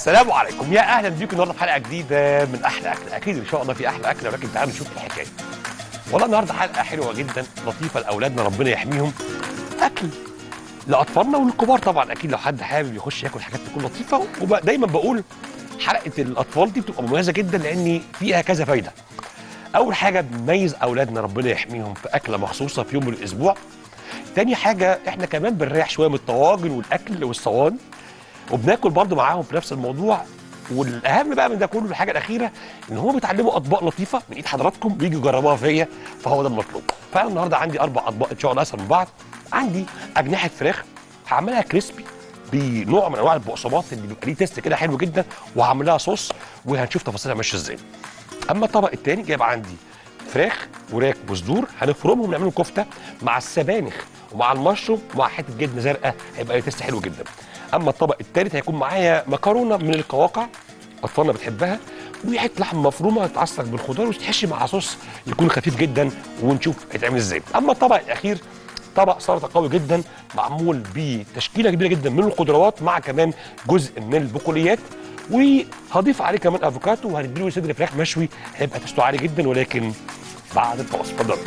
السلام عليكم يا اهلا بيكم النهارده في حلقه جديده من احلى اكل اكيد ان شاء الله في احلى اكل ولكن تعالوا نشوف الحكايه والله النهارده حلقه حلوه جدا لطيفه لاولادنا ربنا يحميهم اكل لاطفالنا وللكبار طبعا اكيد لو حد حابب يخش ياكل حاجات تكون لطيفه ودايما بقول حلقه الاطفال دي بتبقى مميزه جدا لان فيها كذا فايده اول حاجه بنميز اولادنا ربنا يحميهم في اكله مخصوصه في يوم من الاسبوع تاني حاجه احنا كمان بنريح شويه من الطواجن والاكل والصوان وبناكل برضو معاهم في نفس الموضوع والاهم بقى من ده كله الحاجه الاخيره ان هم بيتعلموا اطباق لطيفه من ايد حضراتكم بيجوا يجربوها فيا فهو ده المطلوب فانا النهارده عندي اربع اطباق ان شاء الله اسهل من بعض عندي اجنحه فراخ هعملها كريسبي بنوع من انواع البقسماط اللي بيبقى ليه تيست كده حلو جدا وهعمل لها صوص وهنشوف تفاصيلها ماشيه ازاي اما الطبق الثاني جايب عندي فراخ وراك وصدور هنفرمهم نعملهم كفته مع السبانخ ومع المشروم ومع حته جبنه زرقاء هيبقى تيست حلو جدا اما الطبق الثالث هيكون معايا مكرونه من القواقع اطفالنا بتحبها وحته لحم مفرومه تتعصق بالخضار وتتحشي مع صوص يكون خفيف جدا ونشوف هيتعمل ازاي اما الطبق الاخير طبق سلطه قوي جدا معمول بتشكيله كبيره جدا من الخضروات مع كمان جزء من البقوليات وهضيف عليه كمان افوكاتو وهنديله صدر فراخ مشوي هيبقى تستو عالي جدا ولكن بعد الفاصل اتفضلوا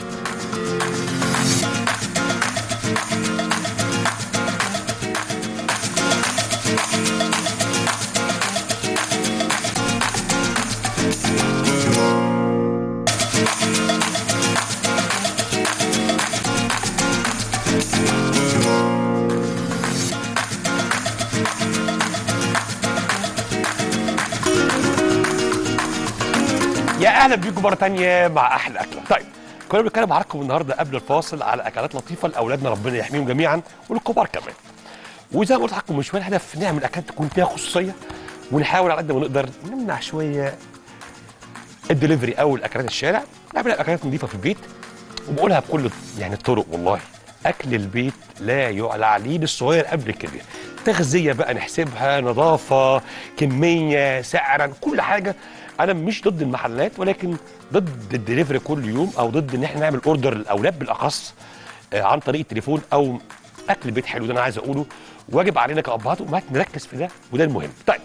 يا اهلا بيكم مره تانية مع احلى اكله طيب كنا بنتكلم معاكم النهارده قبل الفاصل على اكلات لطيفه لاولادنا ربنا يحميهم جميعا وللكبار كمان وزي ما قلت لكم من شويه الهدف نعمل اكلات تكون فيها خصوصيه ونحاول على قد ما نقدر نمنع شويه الدليفري او الاكلات الشارع نعمل اكلات نظيفه في البيت وبقولها بكل يعني الطرق والله اكل البيت لا يعلى عليه للصغير قبل الكبير تغذيه بقى نحسبها نظافه كميه سعرا كل حاجه انا مش ضد المحلات ولكن ضد الدليفري كل يوم او ضد ان احنا نعمل اوردر للاولاد بالاخص آه، عن طريق التليفون او اكل بيت حلو ده انا عايز اقوله واجب علينا كابهات وامهات نركز في ده وده المهم طيب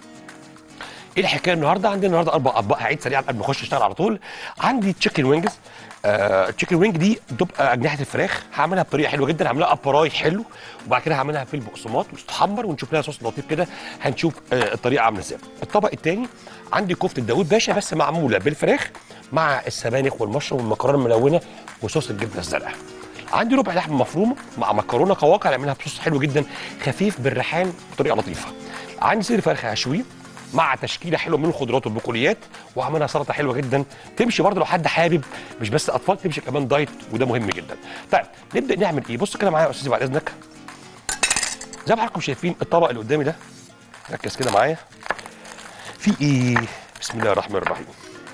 ايه الحكايه النهارده عندنا النهارده اربع اطباق هعيد سريعا قبل ما اخش اشتغل على طول عندي تشيكن وينجز آه تشيكن وينج دي بتبقى اجنحه الفراخ هعملها بطريقه حلوه جدا هعملها ابراي حلو وبعد كده هعملها في البقسماط وتتحمر ونشوف لها صوص لطيف كده هنشوف آه الطريقه عامله ازاي الطبق الثاني عندي كفته داوود باشا بس معموله بالفراخ مع السبانخ والمشروم والمكرونه الملونه وصوص الجبنه الزرقاء عندي ربع لحمه مفرومه مع مكرونه قواقع نعملها بصوص حلو جدا خفيف بالريحان بطريقه لطيفه عندي صدر فرخ هشويه مع تشكيله حلوه من الخضروات والبقوليات وعملها سلطه حلوه جدا تمشي برضه لو حد حابب مش بس اطفال تمشي كمان دايت وده مهم جدا طيب نبدا نعمل ايه بص كده معايا يا استاذي بعد اذنك زي ما حضراتكم شايفين الطبق اللي قدامي ده ركز كده معايا في ايه بسم الله الرحمن الرحيم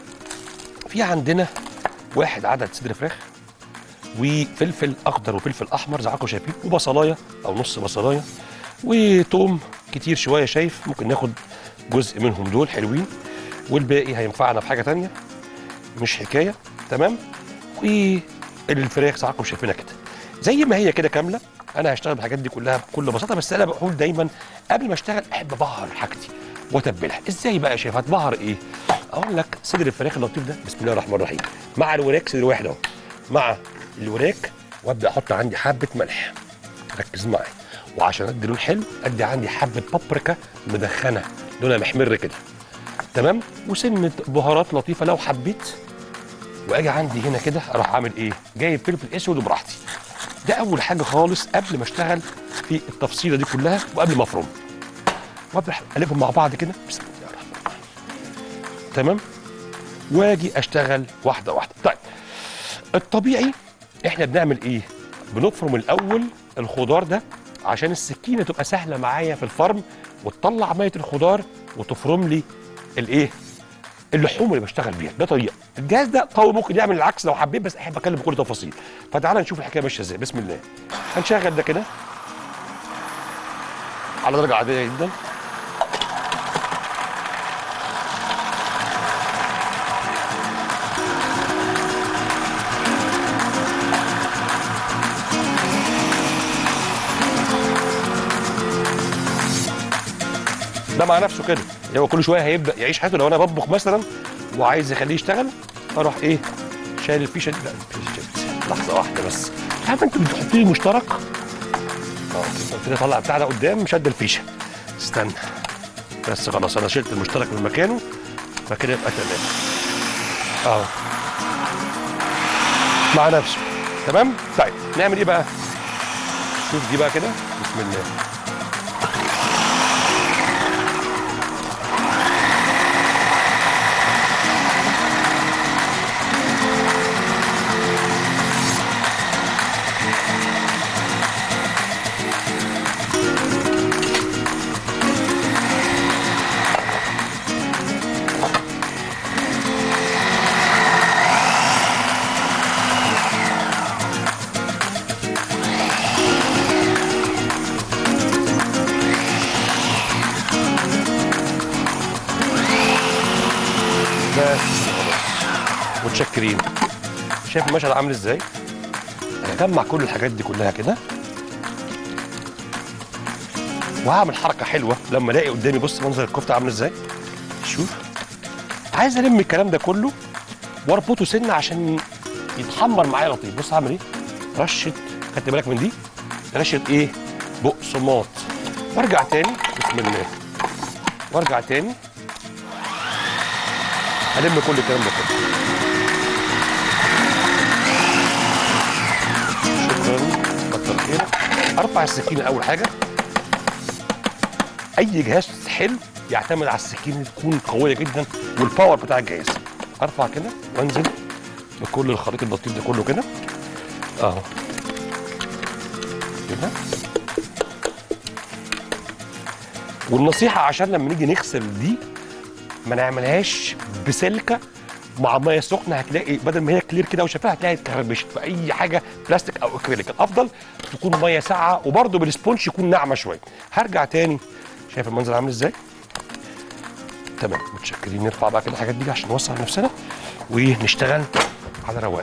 في عندنا واحد عدد صدر فراخ وفلفل اخضر وفلفل احمر زي ما حضراتكم شايفين وبصلايه او نص بصلايه وتوم كتير شويه شايف ممكن ناخد جزء منهم دول حلوين والباقي هينفعنا في حاجه تانية مش حكايه تمام والفراخ زي ما حضراتكم شايفينها كده زي ما هي كده كامله انا هشتغل بالحاجات دي كلها بكل بساطه بس انا بقول دايما قبل ما اشتغل احب ابهر حاجتي واتبلها ازاي بقى يا شيف هتبهر ايه اقول لك صدر الفراخ اللطيف ده بسم الله الرحمن الرحيم مع الوراك صدر واحد اهو مع الوراك وابدا احط عندي حبه ملح ركز معايا وعشان ادي لون حلو ادي عندي حبه بابريكا مدخنه لونها محمر كده تمام وسنه بهارات لطيفه لو حبيت واجي عندي هنا كده اروح عامل ايه جايب فلفل اسود وبراحتي ده اول حاجه خالص قبل ما اشتغل في التفصيله دي كلها وقبل ما افرم وابدا اقلبهم مع بعض كده بسم الله الرحمن الرحيم تمام واجي اشتغل واحده واحده طيب الطبيعي احنا بنعمل ايه بنفرم الاول الخضار ده عشان السكينه تبقى سهله معايا في الفرم وتطلع ميه الخضار وتفرم لي الايه اللحوم اللي بشتغل بيها ده طريقه الجهاز ده قوي ممكن يعمل العكس لو حبيت بس احب اتكلم بكل تفاصيل فتعالى نشوف الحكايه ماشيه ازاي بسم الله هنشغل ده كده على درجه عاديه جدا ده مع نفسه كده يعني هو كل شويه هيبدا يعيش حياته لو انا بطبخ مثلا وعايز اخليه يشتغل اروح ايه شايل الفيشه دي لا الفيشه شلت. لحظه واحده بس عارف انت بتحط لي مشترك اه كده كده طلع بتاع ده قدام شد الفيشه استنى بس خلاص انا شلت المشترك من مكانه فكده يبقى تمام اه مع نفسه تمام طيب نعمل ايه بقى شوف دي بقى كده بسم الله بس خلاص متشكرين شايف المشهد عامل ازاي هجمع كل الحاجات دي كلها كده وهعمل حركه حلوه لما الاقي قدامي بص منظر الكفته عامل ازاي شوف عايز الم الكلام ده كله واربطه سنه عشان يتحمر معايا لطيف بص هعمل ايه رشه خدت بالك من دي رشه ايه بقسماط وارجع تاني بسم الله وارجع تاني هلم كل الكلام ده كله شكرا كتر خيرك ارفع السكينه اول حاجه اي جهاز حلو يعتمد على السكينه تكون قويه جدا والباور بتاع الجهاز ارفع كده وانزل بكل الخليط اللطيف ده كله كده اهو كده والنصيحه عشان لما نيجي نغسل دي ما نعملهاش بسلكه مع ميه سخنه هتلاقي بدل ما هي كلير كده وشفافه هتلاقي اتكربشت في اي حاجه بلاستيك او اكريليك الافضل تكون ميه ساقعه وبرده بالسبونج يكون ناعمه شويه هرجع تاني شايف المنظر عامل ازاي تمام متشكرين نرفع بقى كده الحاجات دي عشان نوسع نفسنا ونشتغل على رواق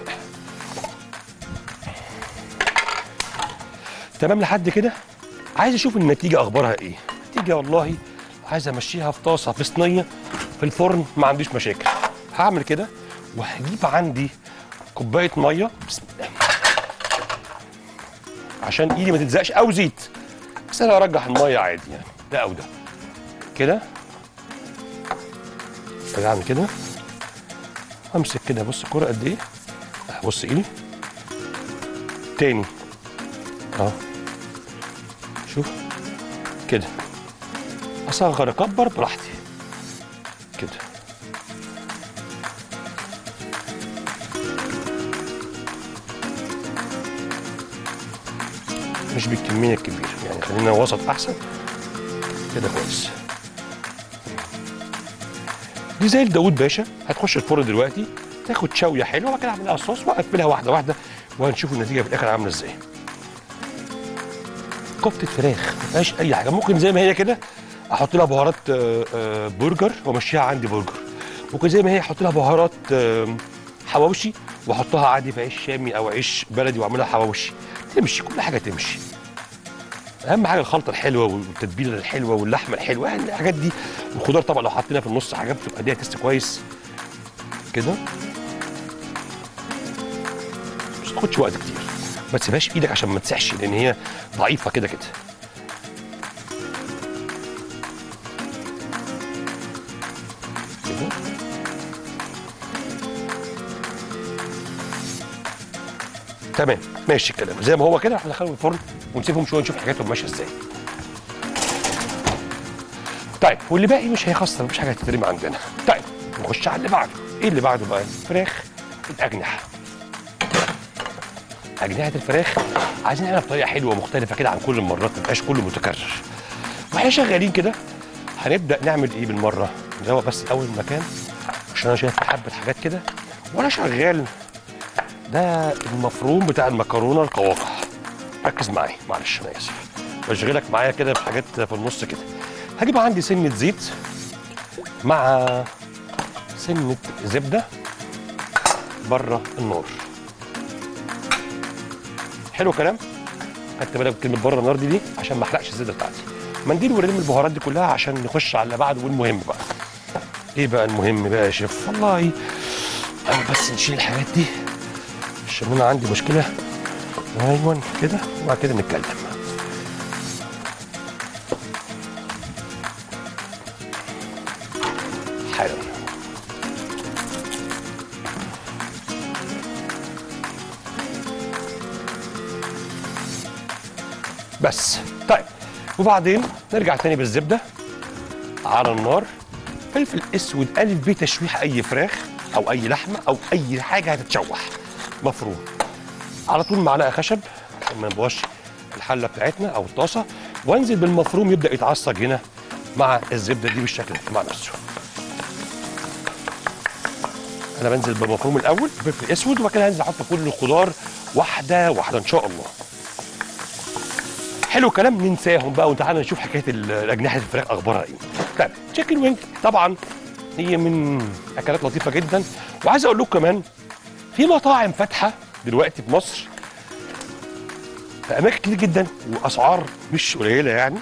تمام لحد كده عايز اشوف النتيجه اخبارها ايه النتيجه والله عايز امشيها في طاسه في صينيه في الفرن ما عنديش مشاكل هعمل كده وهجيب عندي كوبايه ميه بسم الله عشان ايدي ما تلزقش او زيت بس انا ارجح الميه عادي يعني ده او ده كده كده اعمل كده امسك كده بص الكوره قد ايه أه، بص ايدي تاني اهو شوف كده اصغر اكبر براحتي كده مش بالكميه الكبيره يعني خلينا وسط احسن كده كويس دي زي داوود باشا هتخش الفرن دلوقتي تاخد شويه حلوه وبعد كده اعمل لها الصوص واقفلها واحده واحده وهنشوف النتيجه في الاخر عامله ازاي كفته فراخ ما فيهاش اي حاجه ممكن زي ما هي كده احط لها بهارات آه، آه، برجر وامشيها عندي برجر ممكن زي ما هي احط لها بهارات آه، حواوشي واحطها عادي في عيش شامي او عيش بلدي واعملها حواوشي تمشي كل حاجه تمشي اهم حاجه الخلطه الحلوه والتتبيله الحلوه واللحمه الحلوه يعني الحاجات دي والخضار طبعا لو حطينا في النص حاجات بتبقى ليها تيست كويس كده مش تاخدش وقت كتير ما تسيبهاش في ايدك عشان ما تسحش لان هي ضعيفه كده كده كده تمام ماشي الكلام زي ما هو كده هندخلهم الفرن ونسيبهم شويه نشوف حاجاتهم ماشيه ازاي طيب واللي باقي مش هيخسر مفيش حاجه هتترمي عندنا طيب نخش على اللي بعده ايه اللي بعده بقى الفراخ الاجنحه اجنحه الفراخ عايزين نعملها بطريقه حلوه مختلفه كده عن كل المرات ما يبقاش كله متكرر واحنا شغالين كده هنبدا نعمل ايه بالمره نروق بس اول المكان عشان انا شايف حبه حاجات كده وانا شغال ده المفروم بتاع المكرونه القواقع ركز معايا معلش انا اسف بشغلك معايا كده بحاجات في النص كده هجيب عندي سنه زيت مع سنه زبده بره النار حلو كلام خدت بالك من كلمه بره النار دي دي عشان ما احرقش الزبده بتاعتي منديل ونلم البهارات دي كلها عشان نخش على اللي بعده والمهم بقى ايه بقى المهم بقى يا شيف والله انا بس نشيل الحاجات دي عشان انا عندي مشكله ايوه كده وبعد كده نتكلم حلو بس طيب وبعدين نرجع تاني بالزبده على النار فلفل اسود الف ب تشويح اي فراخ او اي لحمه او اي حاجه هتتشوح مفروم على طول معلقه خشب عشان ما نبوظش الحله بتاعتنا او الطاسه وانزل بالمفروم يبدا يتعصج هنا مع الزبده دي بالشكل ده مع نفسه انا بنزل بالمفروم الاول بفلفل اسود وبعد كده هنزل احط كل الخضار واحده واحده ان شاء الله حلو كلام ننساهم بقى وتعالى نشوف حكايه ال- الاجنحه الفراخ اخبارها ايه طيب تشيكن وينج طبعا هي من اكلات لطيفه جدا وعايز اقول لكم كمان في مطاعم فاتحه دلوقتي في مصر في اماكن كتير جدا واسعار مش قليله يعني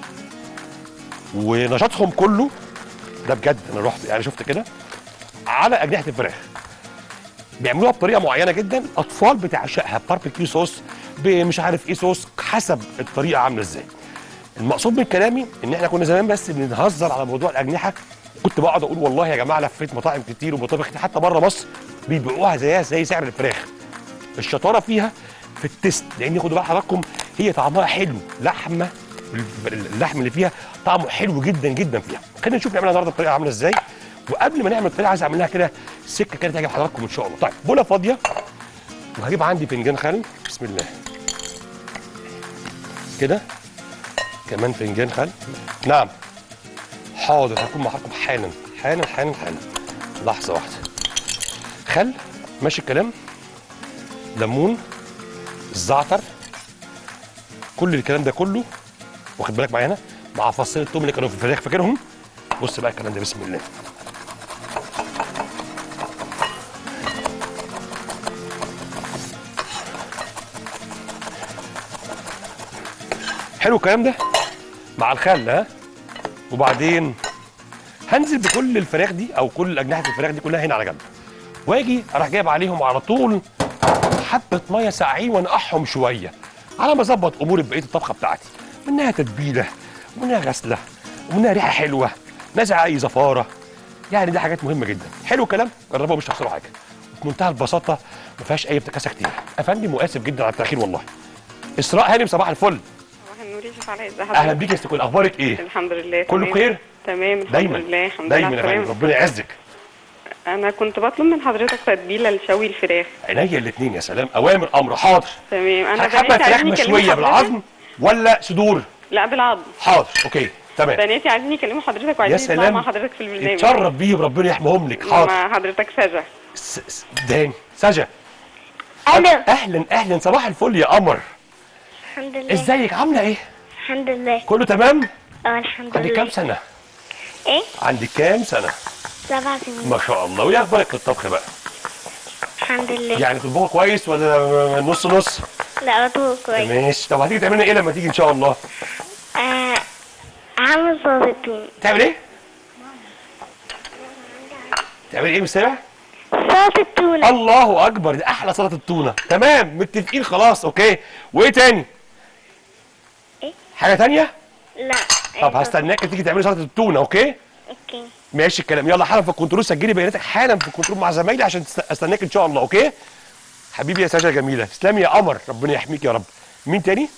ونشاطهم كله ده بجد انا رحت يعني شفت كده على اجنحه الفراخ بيعملوها بطريقه معينه جدا اطفال بتعشقها باربيكيو صوص بمش عارف ايه صوص حسب الطريقه عامله ازاي المقصود من كلامي ان احنا كنا زمان بس بنهزر على موضوع الاجنحه كنت بقعد اقول والله يا جماعه لفيت مطاعم كتير ومطابخ كتير حتى بره مصر بيبيعوها زيها زي سعر الفراخ الشطاره فيها في التست لان خدوا بال حضراتكم هي طعمها حلو لحمه اللحم اللي فيها طعمه حلو جدا جدا فيها خلينا نشوف نعملها النهارده بطريقه عامله ازاي وقبل ما نعمل الطريقه عايز اعمل لها كده سكه كده تعجب حضراتكم ان شاء الله طيب بوله فاضيه وهجيب عندي فنجان خل بسم الله كده كمان فنجان خل نعم حاضر هكون مع حضراتكم حالا حالا حالا حالا لحظه واحده خل ماشي الكلام ليمون الزعتر كل الكلام ده كله واخد بالك معايا هنا مع فصين التوم اللي كانوا في الفراخ فاكرهم بص بقى الكلام ده بسم الله حلو الكلام ده مع الخل ها وبعدين هنزل بكل الفراخ دي او كل اجنحه الفراخ دي كلها هنا على جنب واجي اروح جايب عليهم على طول حبه ميه ساقعين وانقعهم شويه على ما اظبط اموري بقيه الطبخه بتاعتي منها تتبيله ومنها غسله ومنها ريحه حلوه نزع اي زفاره يعني دي حاجات مهمه جدا حلو الكلام جربوها مش هتخسروا حاجه بمنتهى البساطه ما فيهاش اي افتكاسه كتير افندم واسف جدا على التاخير والله اسراء هانم صباح الفل صباح النور يا شيخ علاء ازي اهلا حضرتك بيك يا ست كل اخبارك ايه الحمد لله كله تمام. بخير؟ تمام الحمد دايما لله الحمد دايما لله يا على فندم السلامة. ربنا يعزك انا كنت بطلب من حضرتك تتبيله لشوي الفراخ عينيا الاثنين يا سلام اوامر امر حاضر تمام انا حابه بناتي فراخ عايزين يكلموا مشويه حضرتك بالعظم ولا صدور لا بالعظم حاضر اوكي تمام بناتي عايزين يكلموا حضرتك يا وعايزين يطلعوا سلام مع حضرتك في البرنامج يتشرف بيه ربنا يحميهم لك حاضر مع حضرتك سجا س- س- داني سجا الو اهلا اهلا صباح الفل يا قمر الحمد لله ازيك عامله ايه الحمد لله كله تمام اه الحمد عندك كام لله سنه ايه عندك كام سنه سبع سنين ما شاء الله وايه اخبارك في الطبخ بقى الحمد لله يعني تطبخي كويس ولا نص نص لا بطوق كويس ماشي طب هتيجي تعملي ايه لما تيجي ان شاء الله آه عامل صوص التون تعمل ايه تعمل ايه مش سامع صوص التونة الله اكبر دي احلى سلطه التونه تمام متفقين خلاص اوكي وايه تاني إيه؟ حاجه تانية لا طب هستناك تيجي تعملي سلطه التونه اوكي اوكي ماشي الكلام يلا حالا في الكنترول سجلي بياناتك حالا في الكنترول مع زمايلي عشان تست- استناك ان شاء الله اوكي حبيبي يا ساجة جميله تسلمي يا قمر ربنا يحميك يا رب مين تاني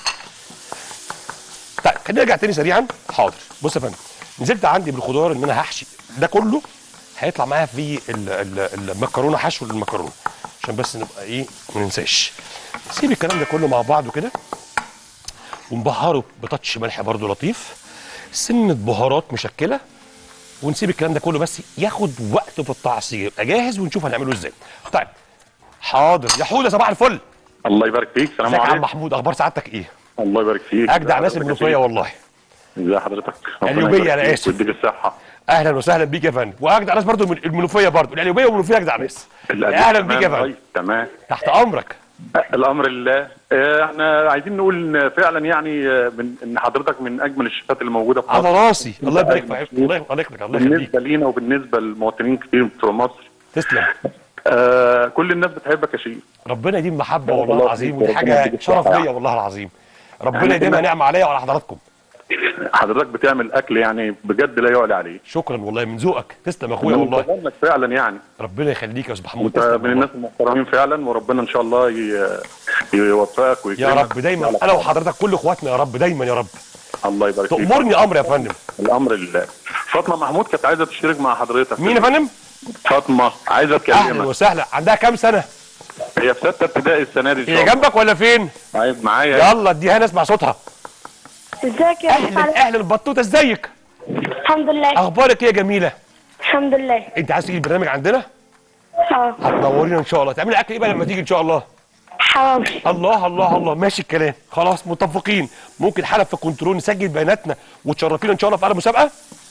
طيب خلينا نرجع تاني سريعا حاضر بص يا فندم نزلت عندي بالخضار ان انا هحشي ده كله هيطلع معايا في ال- ال- المكرونه حشو المكرونه عشان بس نبقى ايه ما ننساش سيب الكلام ده كله مع بعضه كده ونبهره بتاتش ملح برده لطيف سنه بهارات مشكله ونسيب الكلام ده كله بس ياخد وقت في التعصير يبقى جاهز ونشوف هنعمله ازاي طيب حاضر يا حوده صباح الفل الله يبارك فيك السلام ازيك يا عم عليكم محمود اخبار سعادتك ايه الله يبارك فيك اجدع ناس حضرتك المنوفيه فيك. والله ازي حضرتك ربنا القليوبية يبارك أنا فيك آسف. ويديك الصحه اهلا وسهلا بيك يا فندم واجدع ناس برضو من المنوفيه برضو القليوبيه والمنوفيه اجدع ناس الأدب اهلا تمام بيك يا فندم طيب تمام تحت امرك الامر لله آه، احنا عايزين نقول إن فعلا يعني آه، من ان حضرتك من اجمل الشيفات اللي موجوده في على مصر راسي الله يبارك في عيشتك الله الله يخليك الله يخليك بالنسبه لينا وبالنسبه لمواطنين كتير في مصر تسلم آه كل الناس بتحبك يا شيخ ربنا يديم محبه لا، والله والله العظيم يخليك، ودي ربنا حاجه يديك شرف الصحة. ليا والله العظيم ربنا يعني يديمها كده- نعمه عليا وعلى حضراتكم حضرتك بتعمل اكل يعني بجد لا يعلى عليه شكرا والله من ذوقك تسلم يا اخويا من والله كلامك فعلا يعني ربنا يخليك يا استاذ محمود انت تسلم من والله. الناس المحترمين فعلا وربنا ان شاء الله ي- يوفقك يا ويكرمك رب دايما انا وحضرتك كل اخواتنا يا رب دايما يا رب الله يبارك فيك تأمرني امر يا فندم الامر لله فاطمه محمود كانت عايزه تشترك مع حضرتك مين يا فندم فاطمه عايزه اهلا تكلمك وسهلا عندها كام سنه هي في سته ابتدائي السنه دي ان شاء هي الله جنبك ولا فين عايز معايا يلا اديها نسمع صوتها ازيك يا اهلا أستاذ؟ اهلا البطوطه ازيك الحمد لله اخبارك ايه يا جميله الحمد لله انت عايز تيجي البرنامج عندنا اه هتنورينا ان شاء الله تعملي اكل ايه بقى لما تيجي ان شاء الله حواوشي الله الله الله ماشي الكلام خلاص متفقين ممكن حلقه في الكنترول نسجل بياناتنا وتشرفينا ان شاء الله في اعلى مسابقه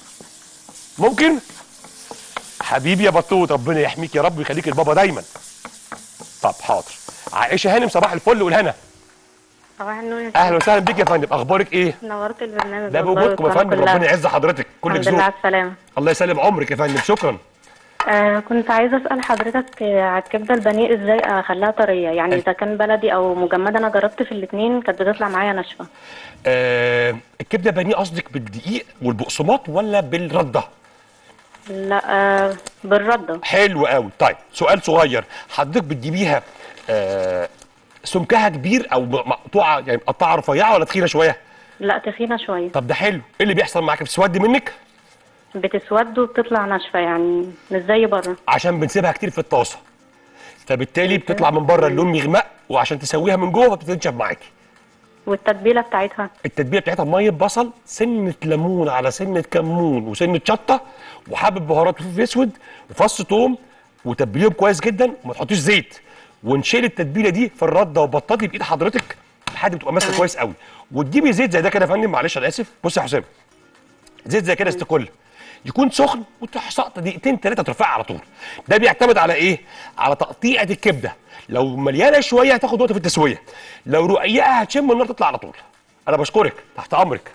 ممكن حبيبي يا بطوط ربنا يحميك يا رب ويخليك البابا دايما طب حاضر عائشه هانم صباح الفل والهنا صباح النور يا اهلا وسهلا بيك يا فندم اخبارك ايه شيخ. نورت البرنامج ده والله بوجودكم يا والقناة فندم كلها. ربنا يعز حضرتك كلك الحمد لله ذوق على السلامة الله يسلم عمرك يا فندم شكرا آه كنت عايزة أسأل حضرتك آه، على الكبدة البانيه ازاي اخليها طرية يعني اذا كان بلدي او مجمدة انا جربت في الاتنين كانت بتطلع معايا ناشفة آه الكبده بانيه قصدك بالدقيق والبقسماط ولا بالرده لا آه بالردة حلو قوي طيب سؤال صغير حضرتك بتجيبيها آه سمكها كبير او مقطوعه يعني مقطعه رفيعه ولا تخينه شويه لا تخينة شوية طب ده حلو ايه اللي بيحصل معاك بتسود منك بتسود وبتطلع ناشفة يعني مش زي بره عشان بنسيبها كتير في الطاسه فبالتالي بتطلع من بره اللون يغمق وعشان تسويها من جوه بتنشف معاكي والتتبيلة بتاعتها التتبيله بتاعتها ميه بصل سنه ليمون على سنه كمون وسنه شطه وحبه بهارات وفلفل اسود وفص ثوم وتبليهم كويس جدا وما تحطيش زيت ونشيل التتبيله دي في الرده وبطاطي بايد حضرتك لحد ما تبقى ماسكه كويس قوي وتجيبي زيت زي ده كده يا فندم معلش انا اسف بص يا حسام زيت زي كده استكل يكون سخن وتروح ساقطه دقيقتين ثلاثه ترفعها على طول ده بيعتمد على ايه على تقطيعه الكبده لو مليانه شويه هتاخد وقت في التسويه لو رقيقه هتشم النار تطلع على طول انا بشكرك تحت امرك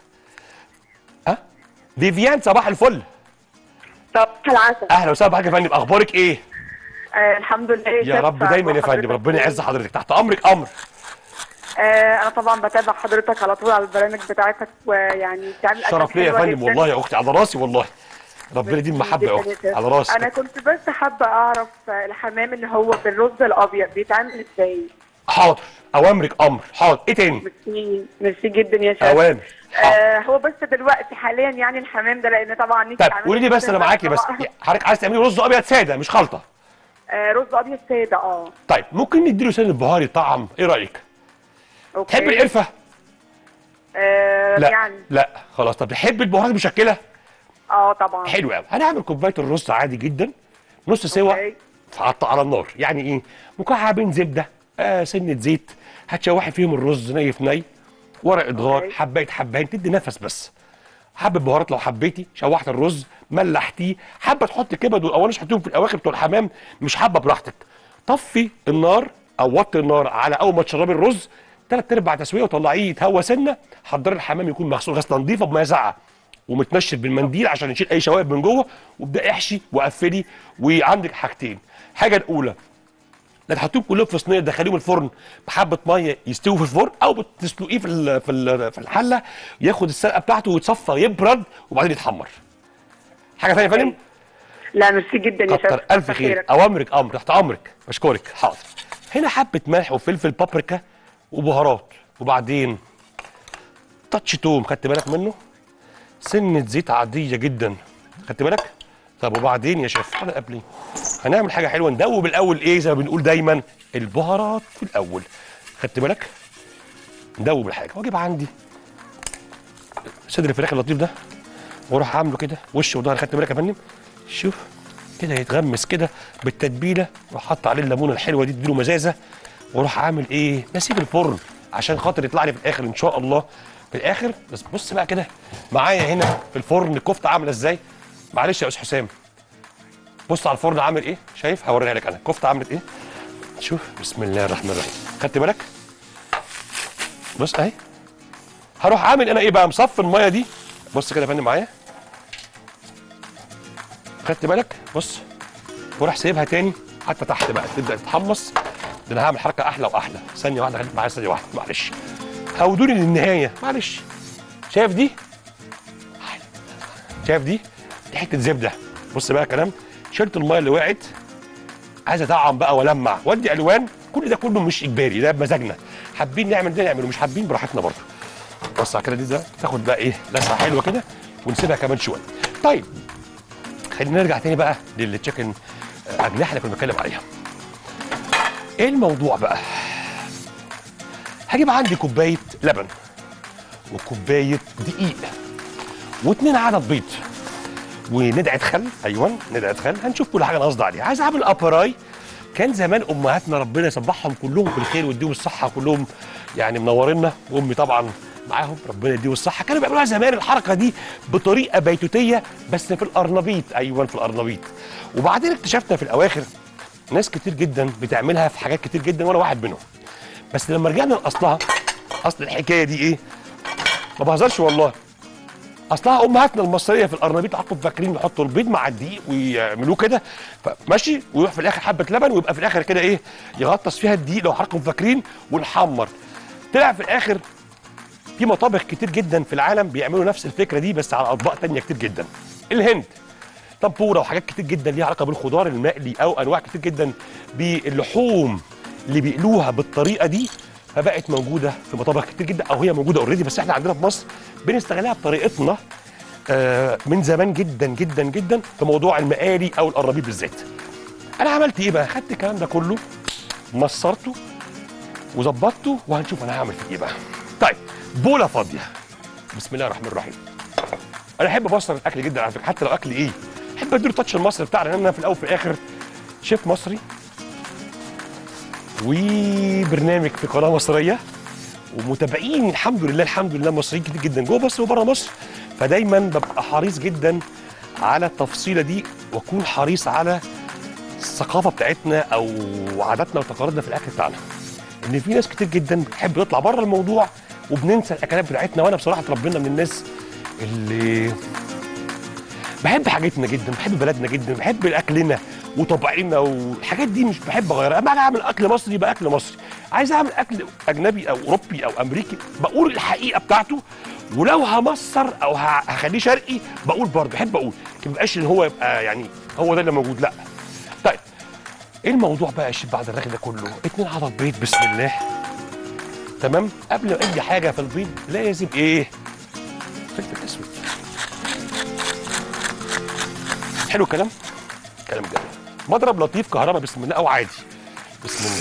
ها فيفيان صباح الفل صباح العسل اهلا وسهلا بحضرتك يا فندم اخبارك ايه آه الحمد لله يا شايف رب دايما يا فندم حضرتك ربنا إيه؟ يعز حضرتك تحت امرك امر آه انا طبعا بتابع حضرتك على طول على البرامج بتاعتك ويعني بتعمل أكلات شرف ليا يا حلوة فندم جداً. والله يا اختي على راسي والله ربنا يديم محبه يا جداً اختي شايف. على راسي انا كنت بس حابه اعرف آه، الحمام اللي هو بالرز الابيض بيتعمل ازاي حاضر اوامرك امر حاضر ايه تاني ميرسي ميرسي جدا يا شيخ اوامر حاضر. آه هو بس دلوقتي حاليا يعني الحمام ده لان طبعا نفسي طب أعمله قولي لي بس جداً، انا معاكي بس طبعاً. حضرتك عايز تعملي رز ابيض ساده مش خلطه آه رز ابيض ساده اه طيب ممكن نديله سن البهاري طعم ايه رايك اوكي تحب القرفه آه لا يعني لا خلاص طب تحب البهارات المشكله اه طبعا حلو قوي هنعمل كوبايه الرز عادي جدا نص سوا أوكي. حط على النار يعني ايه مكعبين زبده آه سنه زيت هتشوحي فيهم الرز ني في ني ورقه غار أوكي. حبايه حباين تدي نفس بس حبه بهارات لو حبيتي شوحت الرز ملحتيه حابه تحط كبد والاوانش تحطيهم في الاواخر بتوع الحمام مش حابه براحتك طفي النار او وطي النار على اول ما تشربي الرز ثلاث ارباع تسويه وطلعيه يتهوى سنه حضري الحمام يكون مغسول غسله نظيفه بميه ساقعه ومتنشف بالمنديل عشان يشيل اي شوائب من جوه وابدا احشي وقفلي وعندك حاجتين الحاجه الاولى لا تحطيهم كلهم في صينيه تدخليهم الفرن بحبه ميه يستووا في الفرن او بتسلقيه في ال- في ال- في الحله ياخد السلقه بتاعته ويتصفى يبرد وبعدين يتحمر حاجه ثانيه يا فندم لا ميرسي جدا يا شيخ كتر الف خير خيرك. اوامرك امر تحت امرك بشكرك حاضر هنا حبه ملح وفلفل بابريكا وبهارات وبعدين تاتش توم خدت بالك منه سنه زيت عاديه جدا خدت بالك طب وبعدين يا شيف انا قبلي هنعمل حاجه حلوه ندوب الاول ايه زي ما بنقول دايما البهارات في الاول خدت بالك ندوب الحاجه واجيب عندي صدر الفراخ اللطيف ده واروح عامله كده وش وظهر خدت بالك يا فندم شوف كده يتغمس كده بالتتبيله واروح حاطط عليه الليمونه الحلوه دي تديله مزازه واروح عامل ايه نسيب الفرن عشان خاطر يطلع لي في الاخر ان شاء الله في الاخر بس بص بقى كده معايا هنا في الفرن الكفته عامله ازاي معلش يا استاذ حسام بص على الفرن عامل ايه شايف هوريها لك انا الكفته عملت ايه شوف بسم الله الرحمن الرحيم خدت بالك بص اهي هروح عامل انا ايه بقى مصفي الميه دي بص كده يا فندم معايا خدت بالك بص وراح سايبها تاني حتى تحت بقى تبدا تتحمص ده انا هعمل حركه احلى واحلى ثانيه واحده خليك معايا ثانيه واحده معلش هودوني للنهايه معلش شايف دي شايف دي دي حته زبده بص بقى كلام شلت الميه اللي وقعت عايز اطعم بقى والمع ودي الوان كل ده كله مش اجباري ده بمزاجنا حابين نعمل ده نعمله مش حابين براحتنا برضه بص على كده دي ده تاخد بقى ايه لسعه حلوه كده ونسيبها كمان شويه طيب خلينا نرجع تاني بقى للتشيكن اجنحه اللي كنا بنتكلم عليها ايه الموضوع بقى هجيب عندي كوبايه لبن وكوبايه دقيق واتنين عدد بيض وندعه خل ايوه ندعه خل هنشوف كل حاجه انا قصدي عليها عايز اعمل ابراي كان زمان امهاتنا ربنا يصبحهم كلهم بالخير ويديهم الصحه كلهم يعني منورينا وامي طبعا معاهم ربنا يديهم الصحه كانوا بيعملوها زمان الحركه دي بطريقه بيتوتيه بس في القرنبيط ايوه في القرنبيط وبعدين اكتشفنا في الاواخر ناس كتير جدا بتعملها في حاجات كتير جدا وانا واحد منهم بس لما رجعنا لاصلها اصل الحكايه دي ايه ما بهزرش والله اصلها امهاتنا المصريه في القرنبيط قعدوا فاكرين يحطوا البيض مع الدقيق ويعملوه كده ماشي ويروح في الاخر حبه لبن ويبقى في الاخر كده ايه يغطس فيها الدقيق لو حضراتكم فاكرين ونحمر طلع في الاخر في مطابخ كتير جدا في العالم بيعملوا نفس الفكره دي بس على اطباق تانية كتير جدا الهند طبوره وحاجات كتير جدا ليها علاقه بالخضار المقلي او انواع كتير جدا باللحوم اللي بيقلوها بالطريقه دي فبقت موجوده في مطابخ كتير جدا او هي موجوده اوريدي بس احنا عندنا في مصر بنستغلها بطريقتنا آه، من زمان جدا جدا جدا في موضوع المقالي او القرابيط بالذات. انا عملت ايه بقى؟ خدت الكلام ده كله مصرته وظبطته وهنشوف انا هعمل فيه ايه بقى. طيب بوله فاضيه بسم الله الرحمن الرحيم. انا احب ابصر الاكل جدا على فكره حتى لو اكل ايه؟ احب اديله التاتش المصري بتاعنا لان انا في الاول وفي الاخر شيف مصري وبرنامج في قناه مصريه ومتابعين الحمد لله الحمد لله مصريين كتير جدا جوه مصر وبره مصر فدايما ببقى حريص جدا على التفصيله دي واكون حريص على الثقافه بتاعتنا او عاداتنا وتقاليدنا في الاكل بتاعنا ان في ناس كتير جدا بتحب تطلع بره الموضوع وبننسى الاكلات بتاعتنا وانا بصراحه اتربينا من الناس اللي بحب حاجتنا جدا بحب بلدنا جدا بحب اكلنا وطبعنا والحاجات دي مش بحب اغيرها اما انا اعمل اكل مصري يبقى اكل مصري عايز اعمل اكل اجنبي او اوروبي او امريكي بقول الحقيقه بتاعته ولو همصر او ه- هخليه شرقي بقول برضه بحب اقول ما يبقاش ان هو يبقى يعني هو ده اللي موجود لا طيب ايه الموضوع بقى يا شيف بعد الرغي ده كله اتنين عدد بيض بسم الله تمام قبل ما اي حاجه في البيض لازم ايه فلفل اسود حلو الكلام كلام جميل مضرب لطيف كهرباء بسم الله او عادي بسم الله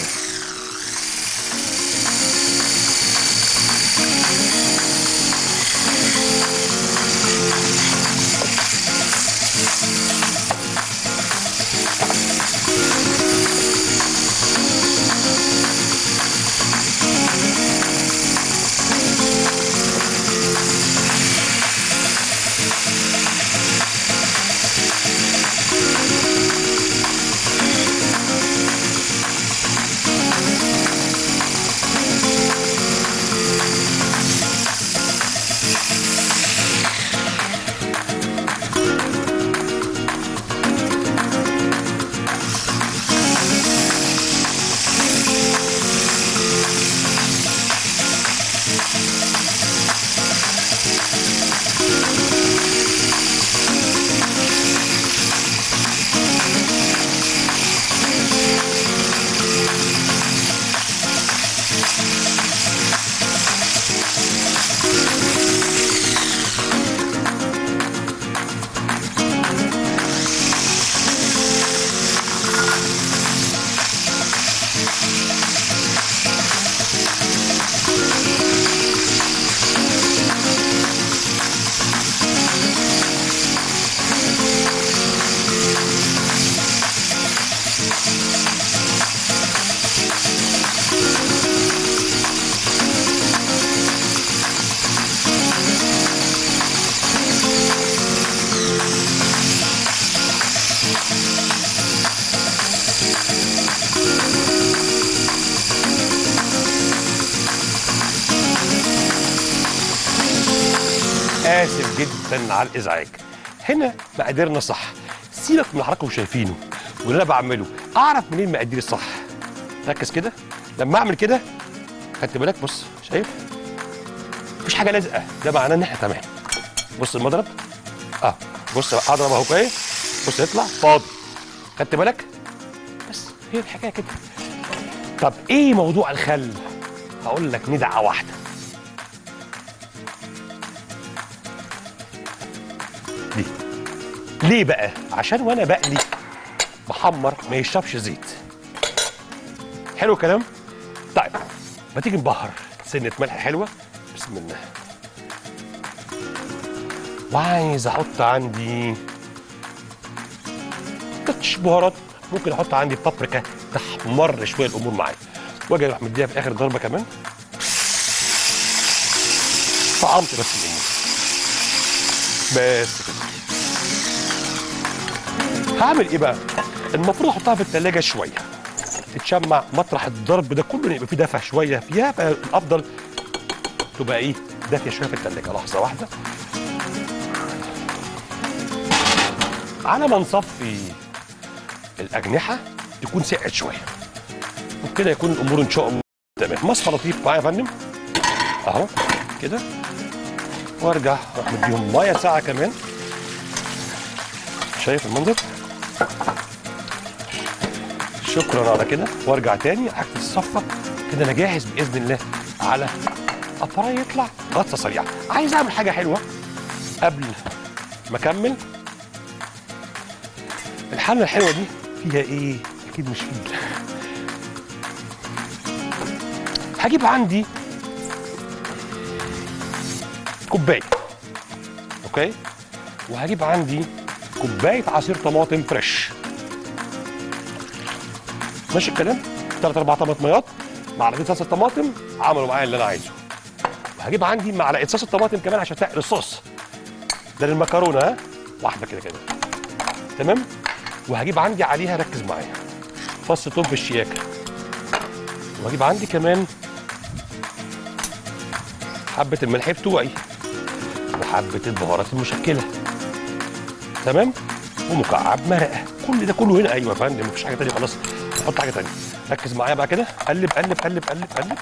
جدا على الازعاج هنا مقاديرنا صح سيبك من اللي حضراتكم شايفينه واللي انا بعمله اعرف منين مقاديري الصح ركز كده لما اعمل كده خدت بالك بص شايف مفيش حاجه لازقه ده معناه ان احنا تمام بص المضرب اه بص بقى اضرب اهو كويس بص يطلع فاضي خدت بالك بس هي الحكايه كده طب ايه موضوع الخل هقول لك ندعه واحده دي ليه بقى عشان وانا بقلي بحمر ما يشربش زيت حلو الكلام طيب ما تيجي نبهر سنه ملح حلوه بسم الله وعايز احط عندي تاتش بهارات ممكن احط عندي بابريكا تحمر شويه الامور معايا واجي اروح مديها في اخر ضربه كمان طعمت بس الامور بس كده هعمل ايه بقى المفروض احطها في التلاجة شويه تتشمع مطرح الضرب ده كله يبقى فيه دفع شويه فيها فالافضل تبقى ايه دافيه شويه في التلاجة لحظه واحده على ما نصفي الاجنحه تكون سقعت شويه وبكده يكون الامور ان شاء الله تمام مصفى لطيف معايا يا فندم اهو كده وارجع اروح مديهم ميه ساعه كمان شايف المنظر شكرا على كده وارجع تاني اكتب الصفه كده انا جاهز باذن الله على ابراي يطلع غطسه سريعه عايز اعمل حاجه حلوه قبل ما اكمل الحله الحلوه دي فيها ايه اكيد مش فيل هجيب عندي كوبايه اوكي وهجيب عندي كوبايه عصير طماطم فريش ماشي الكلام ثلاث اربع طماطميات معلقتين صلصه طماطم عملوا معايا اللي انا عايزه وهجيب عندي معلقه صلصه طماطم كمان عشان تقل الصوص ده للمكرونه ها واحده كده كده تمام وهجيب عندي عليها ركز معايا فص توم بالشياكه وهجيب عندي كمان حبه الملح بتوعي وحبه البهارات المشكله تمام ومكعب مرقه كل ده كله هنا ايوه يا فندم مفيش حاجه تانية خلاص حط حاجه تانية ركز معايا بقى كده قلب قلب قلب قلب قلب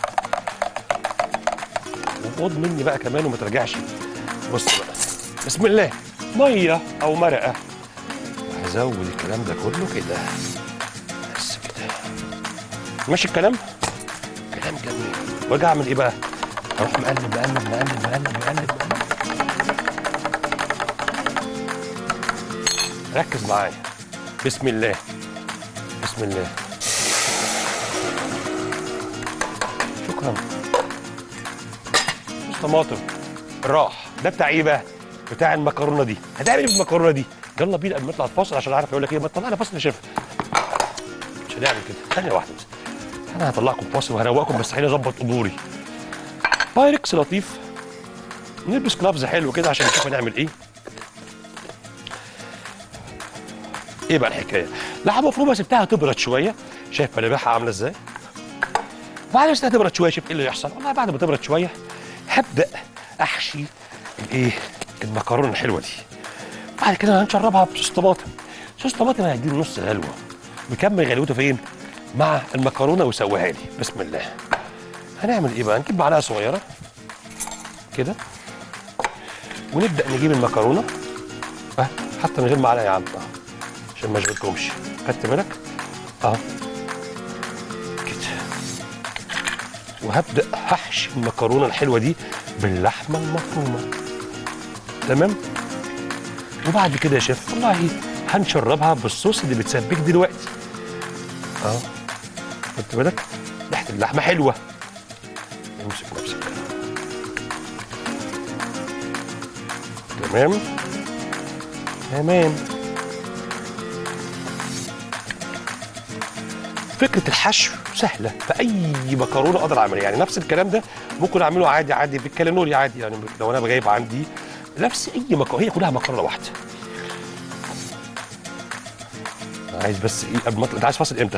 وخد مني بقى كمان وما ترجعش بص بقى بسم الله ميه او مرقه وهزود الكلام ده كله كده بس كده ماشي الكلام كلام جميل واجي اعمل ايه بقى اروح مقلب مقلب مقلب مقلب مقلب مقلب ركز معايا بسم الله بسم الله شكرا مش طماطم راح ده بتاع ايه بقى بتاع المكرونه دي هتعمل ايه بالمكرونه دي يلا بينا قبل ما نطلع الفاصل عشان اعرف اقول لك ايه ما تطلعنا فاصل يا شيف مش هنعمل كده ثانيه واحده بس انا هطلعكم فاصل وهروقكم بس خليني اظبط اموري بايركس لطيف نلبس كلافز حلو كده عشان نشوف هنعمل ايه ايه بقى الحكايه لحمه مفرومه سبتها تبرد شويه شايف ملامحها عامله ازاي بعد ما سبتها تبرد شويه شوف ايه اللي يحصل والله بعد ما تبرد شويه هبدا احشي الايه المكرونه الحلوه دي بعد كده هنشربها بصوص طماطم صوص طماطم هيديله نص غلوه بيكمل غلوته فين مع المكرونه ويسويها لي بسم الله هنعمل ايه بقى نجيب معلقه صغيره كده ونبدا نجيب المكرونه اه حتى من غير معلقه يا عم اه عشان ما اشغلكمش خدت بالك اه كده وهبدا هحشي المكرونه الحلوه دي باللحمه المفرومه تمام وبعد كده يا شيف والله هنشربها بالصوص اللي بتسبك دلوقتي اه خدت بالك ريحه اللحمه حلوه امسك نفسك تمام تمام فكره الحشو سهله في اي مكرونه اقدر اعملها يعني نفس الكلام ده ممكن اعمله عادي عادي في الكالينوري عادي يعني لو انا جايب عندي نفس اي مكرونه هي كلها مكرونه واحده أنا عايز بس ايه قبل ما أطلع- انت عايز فاصل امتى؟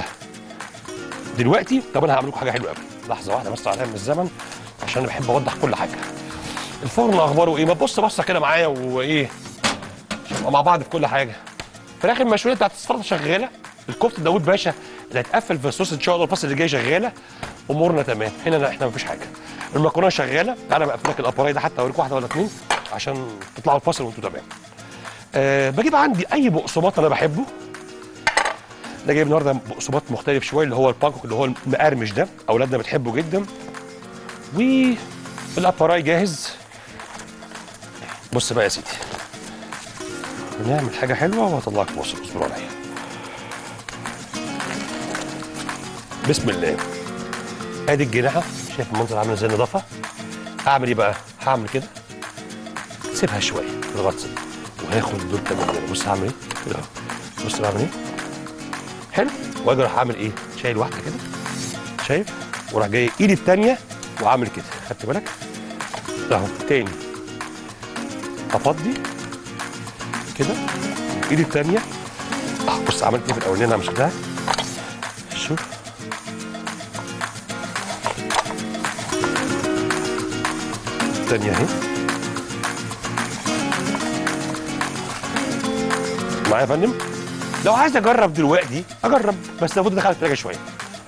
دلوقتي طب انا هعمل لكم حاجه حلوه قوي لحظه واحده بس عليها من الزمن عشان انا بحب اوضح كل حاجه الفرن اخباره ايه ما تبص بصه كده معايا وايه عشان نبقى مع بعض في كل حاجه فراخ المشويه بتاعت السلطه شغاله الكفته داوود باشا اللي هتقفل في الصوص ان شاء الله الفصل اللي جاي شغاله امورنا تمام هنا لا احنا مفيش حاجه المكرونه شغاله تعالى بقفل لك الابراي ده حتى اوريك واحده ولا اتنين عشان تطلعوا الفصل وانتوا تمام أه بجيب عندي اي بقسماط انا بحبه ده جايب النهارده بقسماط مختلف شويه اللي هو البانكوك اللي هو المقرمش ده اولادنا بتحبه جدا والابراي جاهز بص بقى يا سيدي نعمل حاجه حلوه وهطلعك فاصل اصبروا عليا بسم الله ادي الجناحه شايف المنظر عامل ازاي النظافه هعمل ايه بقى هعمل كده سيبها شويه في الغطس وهاخد دول كمان كده بص هعمل ايه كده اهو. بص بعمل ايه حلو واجي اروح اعمل ايه شايل واحده كده شايف وراح جاي ايدي التانيه وعامل كده خدت بالك اهو تاني افضي كده ايدي التانيه اه بص عملت ايه في الاولانيه انا مش ده شوف التانيه اهي معايا يا فندم لو عايز اجرب دلوقتي اجرب بس لابد ادخل التلاجه شويه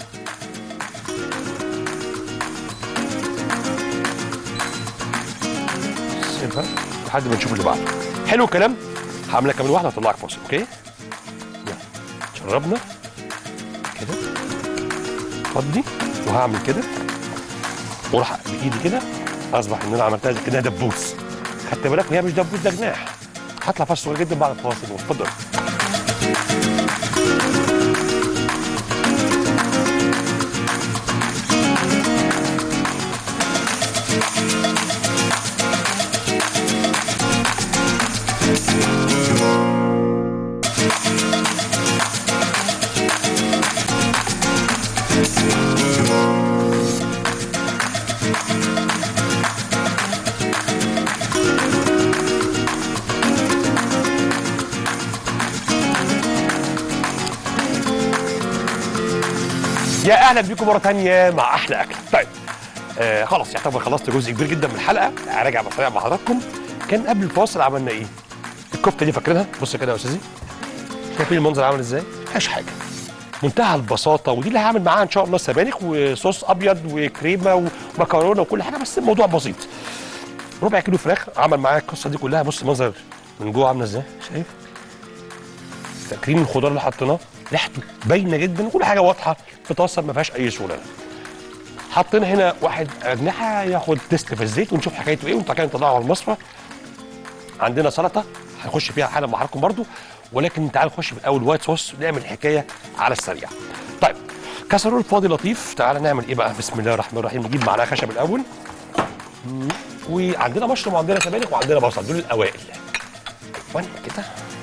سيبها لحد ما نشوف اللي بعده حلو الكلام هعمل لك كمان واحده هطلعك فاصل اوكي يلا شربنا كده فضي وهعمل كده واروح بايدي كده اصبح ان انا عملتها زي كده دبوس خدت بالك وهي مش دبوس ده جناح هطلع فاصل صغير جدا بعد الفاصل اتفضل يا اهلا بيكم مره تانية مع احلى اكل طيب آه خلاص يعتبر خلصت جزء كبير جدا من الحلقه راجع بسريع مع حضراتكم كان قبل الفاصل عملنا ايه الكفته دي فاكرينها بص كده يا استاذي شايفين المنظر عامل ازاي مفيهاش حاجه منتهى البساطه ودي اللي هعمل معاها ان شاء الله سبانخ وصوص ابيض وكريمه ومكرونه وكل حاجه بس الموضوع بسيط ربع كيلو فراخ عمل معايا القصه دي كلها بص المنظر من جوه عامله ازاي شايف فاكرين الخضار اللي حطيناه ريحته باينه جدا وكل حاجه واضحه في طاسه ما فيهاش اي شغلانه حطينا هنا واحد اجنحه ياخد تيست في الزيت ونشوف حكايته ايه وبعد كده نطلعه على المصفى عندنا سلطه هنخش فيها حالا مع حضراتكم برضو ولكن تعال نخش في الاول وايت صوص ونعمل حكايه على السريع طيب كسرول فاضي لطيف تعال نعمل ايه بقى بسم الله الرحمن الرحيم نجيب معلقه خشب الاول مم. وعندنا مشروم وعندنا سبانخ وعندنا بصل دول الاوائل ايوه كده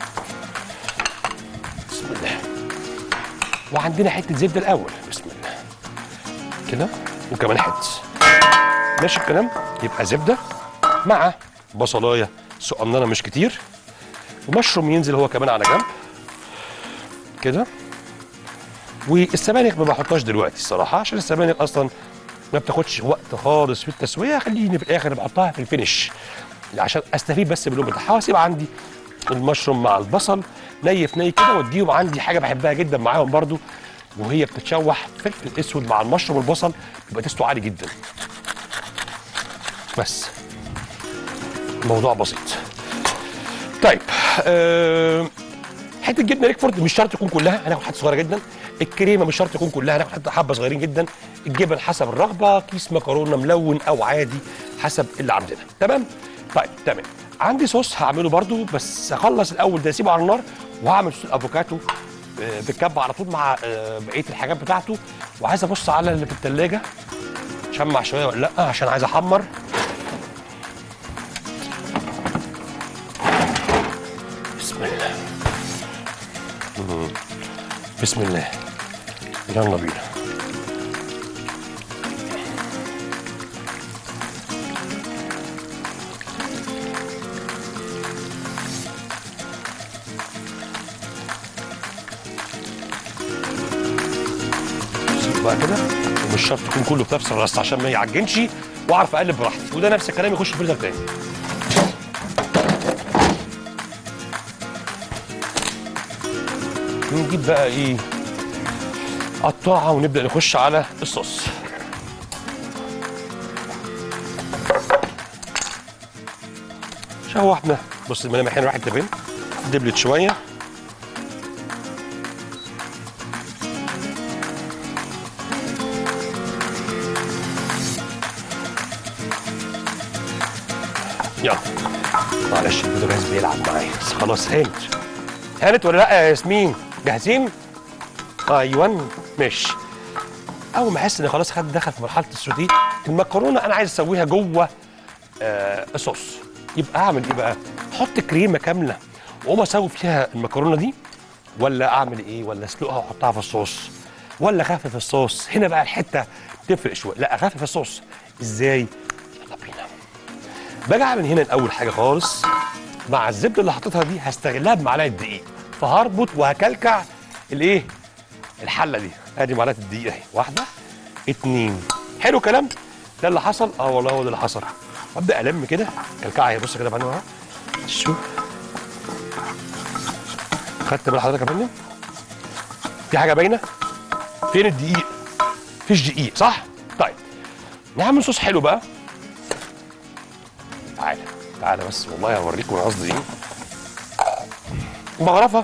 بسم الله وعندنا حته زبده الاول بسم الله كده وكمان حته ماشي الكلام يبقى زبده مع بصلايه صقننه مش كتير ومشروم ينزل هو كمان على جنب كده والسبانخ ما بحطهاش دلوقتي الصراحه عشان السبانخ اصلا ما بتاخدش وقت خالص في التسويه خليني في الاخر بحطها في الفينش عشان استفيد بس باللون بتاعها واسيب عندي المشروم مع البصل ني في ني كده واديهم عندي حاجه بحبها جدا معاهم برضو وهي بتتشوح فلفل اسود مع المشروم والبصل بيبقى تيستو عالي جدا بس الموضوع بسيط طيب أه حته جبنه ريكفورد مش شرط تكون كلها هناخد حته صغيره جدا الكريمه مش شرط تكون كلها هناخد حته حبه صغيرين جدا الجبن حسب الرغبه كيس مكرونه ملون او عادي حسب اللي عندنا تمام طيب تمام عندي صوص هعمله برضو بس هخلص الاول ده اسيبه على النار وهعمل صوص الافوكاتو آه، بالكبه على طول مع آه، بقيه الحاجات بتاعته وعايز ابص على اللي في الثلاجه شمع شويه ولا لا عشان عايز احمر بسم الله مم. بسم الله يلا بينا سيب بقى كده ومش شرط يكون كله بنفس الرص عشان ما يعجنش واعرف اقلب براحتي وده نفس الكلام يخش في الفريزر تاني نجيب بقى ايه قطاعه ونبدا نخش على الصوص شوحنا بص الملامح هنا راحت تبان دبلت شويه يلا معلش البوتاجاز بيلعب معايا بس خلاص هانت هانت ولا لا يا ياسمين جاهزين ايوه ماشي اول ما احس ان خلاص خد دخل في مرحله السوتيه المكرونه انا عايز اسويها جوه آه الصوص يبقى اعمل ايه بقى احط كريمه كامله واقوم اسوي فيها المكرونه دي ولا اعمل ايه ولا اسلقها واحطها في الصوص ولا اخفف الصوص هنا بقى الحته تفرق شويه لا اخفف الصوص ازاي يلا بينا باجي اعمل هنا الاول حاجه خالص مع الزبده اللي حطيتها دي هستغلها بمعلقه دقيق فهربط وهكلكع الايه الحله دي ادي معلقه الدقيق اهي واحده اتنين حلو كلام ده اللي حصل اه والله هو ده اللي حصل وابدا الم كده كلكعه اهي بص كده بقى اهو شوف خدت بال حضرتك يا فندم في حاجه باينه فين الدقيق مفيش دقيق صح طيب نعمل صوص حلو بقى تعالى تعالى بس والله هوريكم انا قصدي ايه مغرفه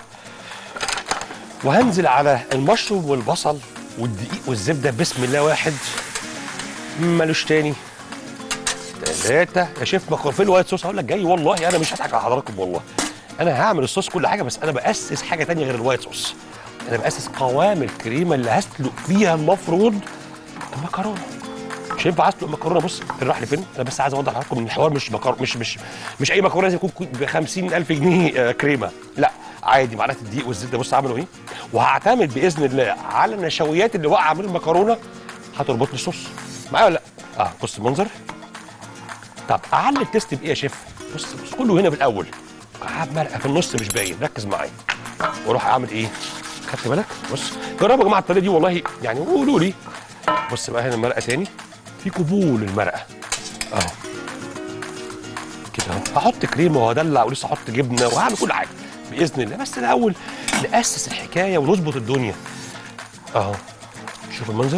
وهنزل على المشروم والبصل والدقيق والزبده بسم الله واحد مالوش تاني ثلاثة يا شيف مكرونه فين الوايت صوص هقول لك جاي والله انا مش هضحك على حضراتكم والله انا هعمل الصوص كل حاجه بس انا باسس حاجه تانية غير الوايت صوص انا باسس قوام الكريمه اللي هسلق فيها المفروض المكرونه مش هينفع اسلق مكرونه بص راح لفين انا بس عايز اوضح لكم ان الحوار مش مكر... مش مش مش اي مكرونه لازم يكون ب 50000 جنيه آه، كريمه لا عادي معلقه الدقيق والزبده بص عملوا ايه وهعتمد باذن الله على النشويات اللي واقعه من المكرونه هتربط لي الصوص معايا ولا لا اه بص المنظر طب اعلي التيست بايه يا شيف بص بص كله هنا بالاول قاعد مرقه في النص مش باين ركز معايا واروح اعمل ايه خدت بالك بص جربوا يا جماعه الطريقه دي والله يعني قولوا لي بص بقى هنا المرقه تاني في قبول المرقه اهو كده اهو هحط كريمه وهدلع ولسه احط جبنه وهعمل كل حاجه باذن الله بس الاول ناسس الحكايه ونظبط الدنيا اهو شوف المنظر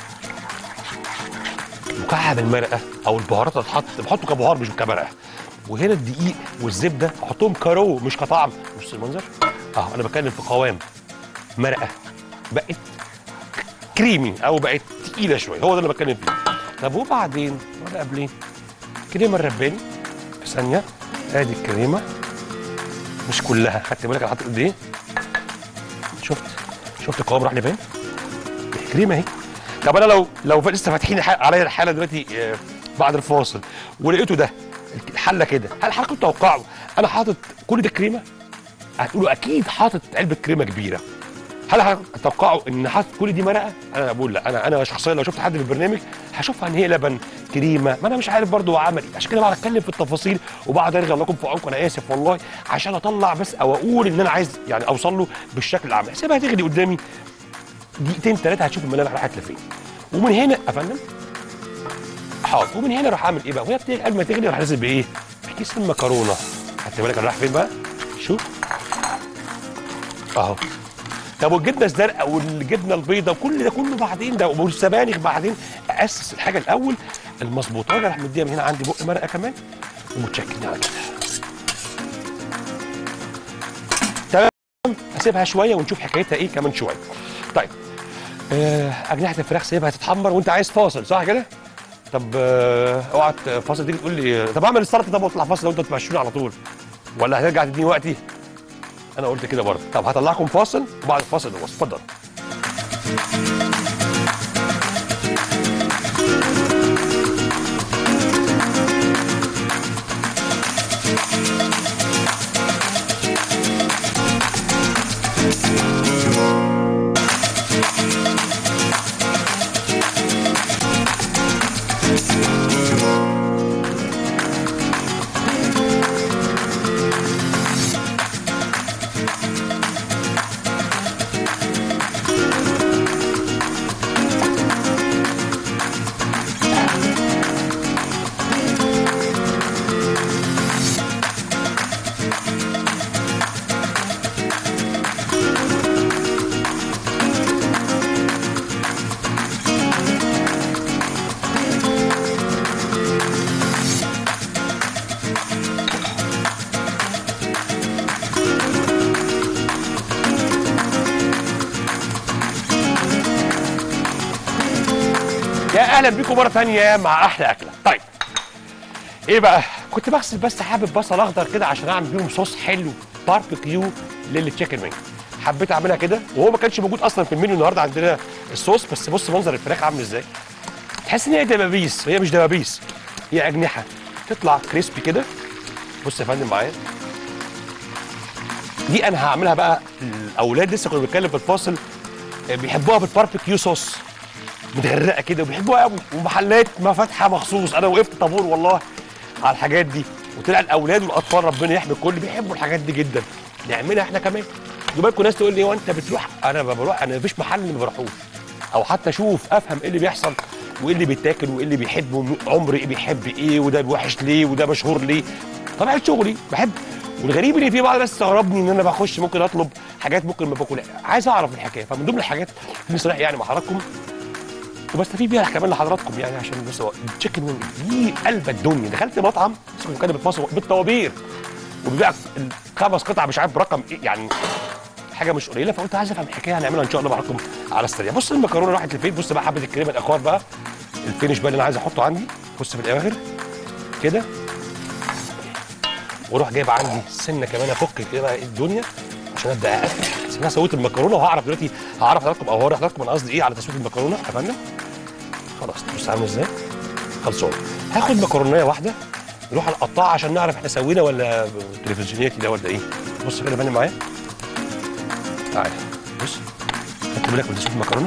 مكعب المرقه او البهارات اللي هتحط بحطه كبهار مش كمرقه وهنا الدقيق والزبده احطهم كرو مش كطعم بص المنظر اهو انا بتكلم في قوام مرقه بقت كريمي او بقت تقيله شويه هو ده اللي بتكلم فيه طب وبعدين ولا قبلين كريمه الرباني في ثانيه ادي الكريمه مش كلها خدت بالك انا حاطط قد ايه شفت شفت القوام راح لفين كريمه اهي طب انا لو لو لسه فاتحين الح- عليا الحاله دلوقتي آه، بعد الفاصل ولقيته ده الحله كده هل حضراتكم تتوقعوا انا حاطط كل ده كريمه هتقولوا اكيد حاطط علبه كريمه كبيره هل هتتوقعوا ان حاطط كل دي مرقه انا بقول لا انا انا شخصيا لو شفت حد في البرنامج هشوفها ان هي لبن كريمه ما انا مش عارف برضو هو عمل ايه عشان كده بقعد اتكلم في التفاصيل وبقعد ارغي الله يكون في عونكم انا اسف والله عشان اطلع بس او اقول ان انا عايز يعني اوصل له بالشكل العام سيبها تغلي قدامي دقيقتين ثلاثه هتشوف الملامح راحت لفين ومن هنا يا فندم حاضر ومن هنا راح اعمل ايه بقى وهي بتغلي قبل ما تغلي راح انزل بايه بكيس المكرونه خدت بالك انا رايح فين بقى شوف اهو طب والجبنه الزرقاء والجبنه البيضاء وكل ده كله بعدين ده والسبانخ بعدين اسس الحاجه الاول المظبوطه راح مديها من هنا عندي بق مرقه كمان ومتشكلين على كده تمام اسيبها شويه ونشوف حكايتها ايه كمان شويه طيب آه، اجنحه الفراخ سيبها تتحمر وانت عايز فاصل صح كده طب آه، اوعى ت- فاصل تيجي تقول لي طب اعمل السلطه طب واطلع فاصل لو انت تمشوني على طول ولا هترجع تديني وقتي انا قلت كده برضه طب هطلعكم فاصل وبعد الفاصل نواصل اتفضل يا اهلا بيكم مره ثانيه مع احلى اكله طيب ايه بقى كنت بغسل بس حابب بصل اخضر كده عشان اعمل بيهم صوص حلو باربيكيو للتشيكن وينج حبيت اعملها كده وهو ما كانش موجود اصلا في المنيو النهارده عندنا الصوص بس بص منظر الفراخ عامل ازاي تحس ان هي دبابيس هي مش دبابيس هي اجنحه تطلع كريسبي كده بص يا فندم معايا دي انا هعملها بقى الاولاد لسه كنا بنتكلم في الفاصل آه، بيحبوها بالباربيكيو صوص متغرقه كده وبيحبوها قوي ومحلات ما فاتحه مخصوص انا وقفت طابور والله على الحاجات دي وطلع الاولاد والاطفال ربنا يحمي الكل بيحبوا الحاجات دي جدا نعملها احنا كمان خدوا بالكم ناس تقول لي هو انت بتروح انا ما بروح انا مفيش محل ما بروحوش او حتى اشوف افهم ايه اللي بيحصل وايه اللي بيتاكل وايه اللي بيحبه عمر ايه بيحب ايه وده وحش ليه وده مشهور ليه طبيعه شغلي بحب والغريب ان في بعض الناس استغربني ان انا بخش ممكن اطلب حاجات ممكن ما باكلها عايز اعرف الحكايه فمن ضمن الحاجات اللي صريح يعني مع حضراتكم وبستفيد بيها كمان لحضراتكم يعني عشان بس هو التشيكن وينج دي قلب الدنيا دخلت مطعم اسمه كان مصر بالطوابير وبيبيع خمس قطع مش عارف برقم ايه يعني حاجه مش قليله فقلت عايز افهم الحكايه هنعملها ان شاء الله معاكم على السريع بص المكرونه راحت لفين بص بقى حبه الكريمه الاخوار بقى الفينش بقى اللي انا عايز احطه عندي بص في الاخر كده واروح جايب عندي سنه كمان افك كده بقى الدنيا عشان ابدا اقفل انا سويت المكرونه وهعرف دلوقتي هعرف حضراتكم او هوري حضراتكم انا قصدي ايه على تسويه المكرونه يا فندم خلاص بص عامل ازاي خلصان هاخد مكرونيه واحده نروح نقطعها عشان نعرف احنا سوينا ولا تلفزيونياتي ده ولا ايه بص كده يا فندم معايا تعالى بص خدت بالك من تسويه المكرونه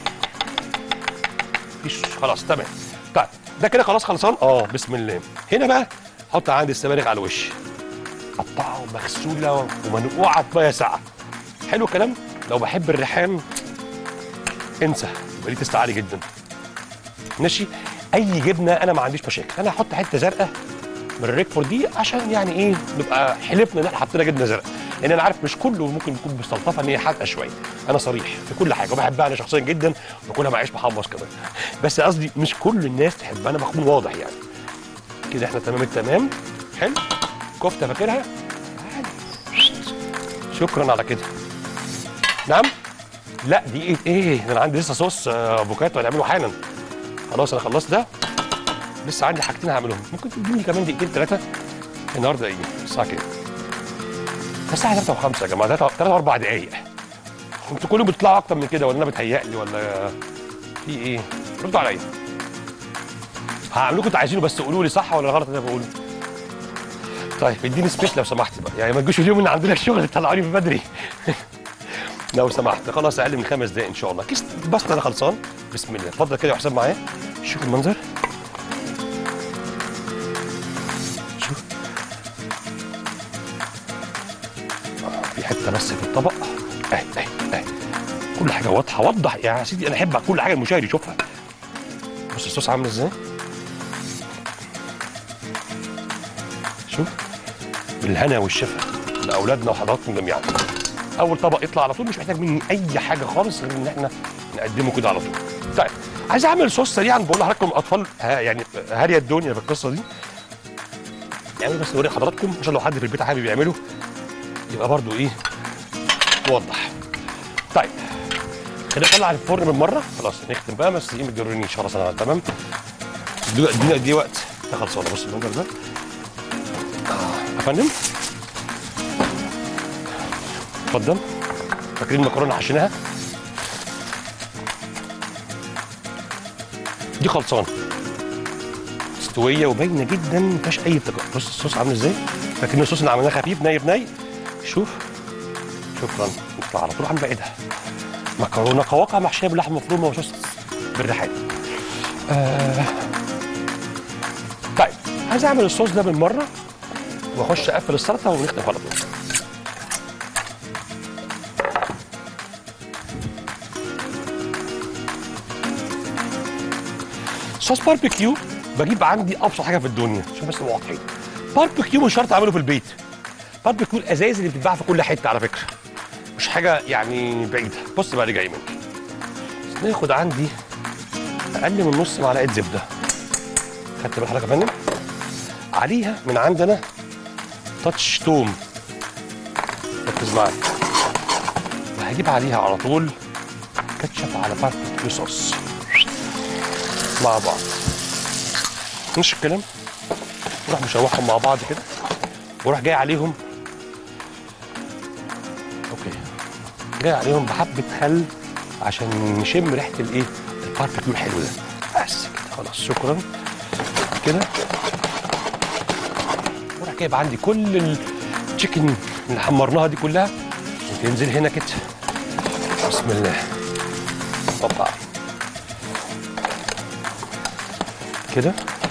مفيش خلاص تمام طيب ده كده خلاص خلصان اه بسم الله هنا بقى حط عندي السبانخ على الوش قطعها ومغسوله ومنقوعه في ميه ساقعه حلو الكلام لو بحب الريحان انسى يبقى ليه تست عالي جدا ماشي اي جبنه انا ما عنديش مشاكل انا هحط حته زرقاء من الريكفورد دي عشان يعني ايه نبقى حلفنا ان احنا حطينا جبنه زرقاء لان انا عارف مش كله ممكن يكون مستلطفه ان هي حادقه شويه انا صريح في كل حاجه وبحبها انا شخصيا جدا وباكلها مع عيش محمص كمان بس قصدي مش كل الناس تحبها انا بكون واضح يعني كده احنا تمام التمام حلو كفته فاكرها عادي. شكرا على كده نعم لا دي ايه ايه ده انا عندي لسه صوص آه، افوكاتو هنعمله حالا خلاص انا خلصت ده لسه عندي حاجتين هعملهم ممكن تديني كمان دقيقتين ثلاثه النهارده ايه الساعه كام الساعه 3 و5 يا جماعه 3 3 و4 دقايق انتوا كلكم بتطلعوا اكتر من كده ولا انا بتهيألي ولا في ايه ردوا عليا هعمل لكم انتوا عايزينه بس قولوا لي صح ولا غلط اللي انا بقوله طيب اديني سبيس لو سمحت بقى يعني ما تجوش اليوم ان عندنا الشغل تطلعوني من بدري لو سمحت خلاص اقل من خمس دقايق ان شاء الله كيس بس انا خلصان بسم الله اتفضل كده يا حسام معايا شوف المنظر شوف آه، في حته بس في الطبق اهي اهي اهي كل حاجه واضحه وضح يا سيدي انا احب كل حاجه المشاهد يشوفها بص الصوص عامل ازاي شوف بالهنا والشفا لاولادنا وحضراتكم جميعا اول طبق يطلع على طول مش محتاج مني اي حاجه خالص غير ان احنا نقدمه كده على طول طيب عايز اعمل صوص سريعا بقول لحضراتكم الاطفال ها يعني هاريه الدنيا في القصه دي يعني بس اوري حضراتكم عشان لو حد في البيت حابب يعمله يبقى برضو ايه واضح طيب خلينا نطلع الفرن من مره خلاص نختم بقى بس ايه ما تجرنيش خلاص انا تمام ادينا ادينا قد ايه وقت ده خلصانه بص المنظر ده آه، يا فندم اتفضل فاكرين المكرونه حشيناها دي خلصانه مستويه وباينه جدا ما فيهاش اي ابتكار بص الصوص عامل ازاي فاكرين الصوص اللي عملناه خفيف ني بني شوف شكرا نطلع على طول عن بقى ايه ده مكرونه قواقع محشيه باللحمه مفرومه وصوص بالريحان آه. طيب عايز اعمل الصوص ده بالمره واخش اقفل السلطه ونختم على طول صوص باربيكيو بجيب عندي ابسط حاجه في الدنيا عشان بس نبقى واضحين باربيكيو مش شرط اعمله في البيت باربيكيو الازايز اللي بتتباع في كل حته على فكره مش حاجه يعني بعيده بص بقى اللي جاي مني ناخد عندي اقل من نص معلقه زبده خدت بال حضرتك يا فندم عليها من عندنا تاتش توم ركز معايا وهجيب عليها على طول كاتشب على باربيكيو صوص مع بعض مش الكلام نروح مشوحهم مع بعض كده وراح جاي عليهم اوكي جاي عليهم بحبه خل عشان نشم ريحه الايه الباربيكيو الحلو ده بس كده خلاص شكرا كده وراح جايب عندي كل التشيكن اللي حمرناها دي كلها وتنزل هنا كده بسم الله اوبا كده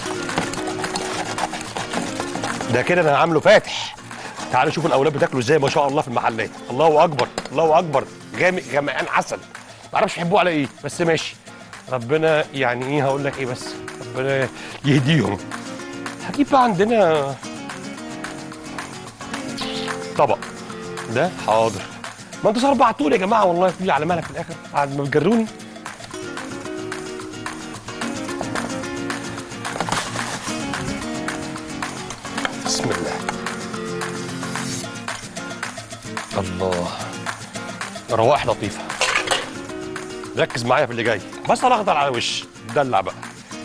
ده كده انا عامله فاتح تعالوا شوفوا الاولاد بتاكلوا ازاي ما شاء الله في المحلات الله اكبر الله اكبر غامق غمقان عسل ما اعرفش يحبوه على ايه بس ماشي ربنا يعني ايه هقول لك ايه بس ربنا يهديهم هجيب بقى عندنا طبق ده حاضر ما انتوا صربعتوا لي يا جماعه والله تقولي على مالك في الاخر بعد ما بتجروني بسم الله الله روائح لطيفه ركز معايا في اللي جاي بصل اخضر على الوش دلع بقى